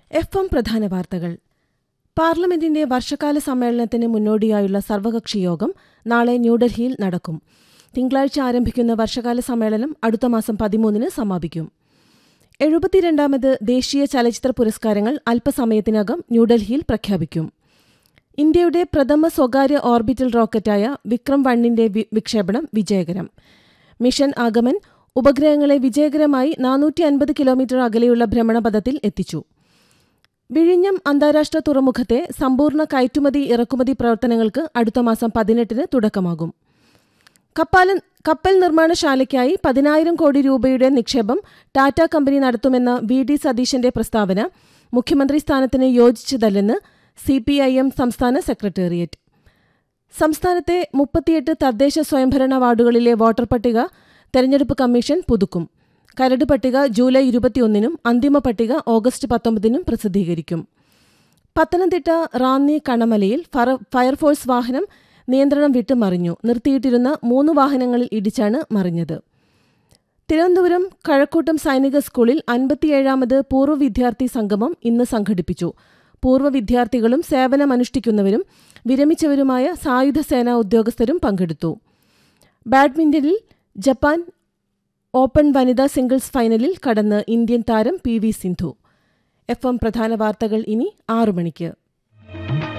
F M പ്രധാന വാർത്തകൾ പാർലമെന്റിന്റെ വർഷകാല സമ്മേളനത്തിന് മുന്നോടിയായുള്ള സർവകക്ഷി യോഗം നാളെ ന്യൂഡൽഹിയിൽ നടക്കും തിങ്കളാഴ്ച ആരംഭിക്കുന്ന വർഷകാല സമ്മേളനം അടുത്ത മാസം പതിമൂന്നിന് സമാപിക്കും എഴുപത്തിരണ്ടാമത് ദേശീയ ചലച്ചിത്ര പുരസ്കാരങ്ങൾ അല്പസമയത്തിനകം ന്യൂഡൽഹിയിൽ പ്രഖ്യാപിക്കും ഇന്ത്യയുടെ പ്രഥമ സ്വകാര്യ ഓർബിറ്റൽ റോക്കറ്റായ വിക്രം വണ്ണിന്റെ വി- വിക്ഷേപണം വിജയകരം മിഷൻ ആഗമൻ ഉപഗ്രഹങ്ങളെ വിജയകരമായി നാനൂറ്റി അൻപത് കിലോമീറ്റർ അകലെയുള്ള ഭ്രമണപഥത്തിൽ എത്തിച്ചു വിഴിഞ്ഞം അന്താരാഷ്ട്ര തുറമുഖത്തെ സമ്പൂർണ്ണ കയറ്റുമതി ഇറക്കുമതി പ്രവർത്തനങ്ങൾക്ക് അടുത്ത മാസം പതിനെട്ടിന് തുടക്കമാകും കപ്പാല കപ്പൽ നിർമ്മാണശാലയ്ക്കായി പതിനായിരം കോടി രൂപയുടെ നിക്ഷേപം ടാറ്റ കമ്പനി നടത്തുമെന്ന വി ഡി സതീശന്റെ പ്രസ്താവന മുഖ്യമന്ത്രി സ്ഥാനത്തിന് യോജിച്ചതല്ലെന്ന് സി പി ഐ എം സംസ്ഥാന സെക്രട്ടേറിയറ്റ് സംസ്ഥാനത്തെ മുപ്പത്തിയെട്ട് തദ്ദേശ സ്വയംഭരണ വാർഡുകളിലെ വോട്ടർ പട്ടിക തെരഞ്ഞെടുപ്പ് കമ്മീഷൻ പുതുക്കും കരട് പട്ടിക ജൂലൈ ഇരുപത്തിയൊന്നിനും അന്തിമ പട്ടിക ഓഗസ്റ്റ് പത്തൊമ്പതിനും പ്രസിദ്ധീകരിക്കും പത്തനംതിട്ട റാന്നി കണമലയിൽ ഫറ- ഫയർഫോഴ്സ് വാഹനം നിയന്ത്രണം വിട്ട് മറിഞ്ഞു നിർത്തിയിട്ടിരുന്ന മൂന്ന് വാഹനങ്ങളിൽ ഇടിച്ചാണ് മറിഞ്ഞത് തിരുവനന്തപുരം കഴക്കൂട്ടം സൈനിക സ്കൂളിൽ അൻപത്തിയേഴാമത് പൂർവ്വ വിദ്യാർത്ഥി സംഗമം ഇന്ന് സംഘടിപ്പിച്ചു പൂർവ്വ വിദ്യാർത്ഥികളും സേവനമനുഷ്ഠിക്കുന്നവരും വിരമിച്ചവരുമായ സായുധ സേനാ ഉദ്യോഗസ്ഥരും പങ്കെടുത്തു ബാഡ്മിന്റണിൽ ജപ്പാൻ ഓപ്പൺ വനിതാ സിംഗിൾസ് ഫൈനലിൽ കടന്ന് ഇന്ത്യൻ താരം P V Sindhu F M പ്രധാന വാർത്തകൾ ഇനി ആറു മണിക്ക്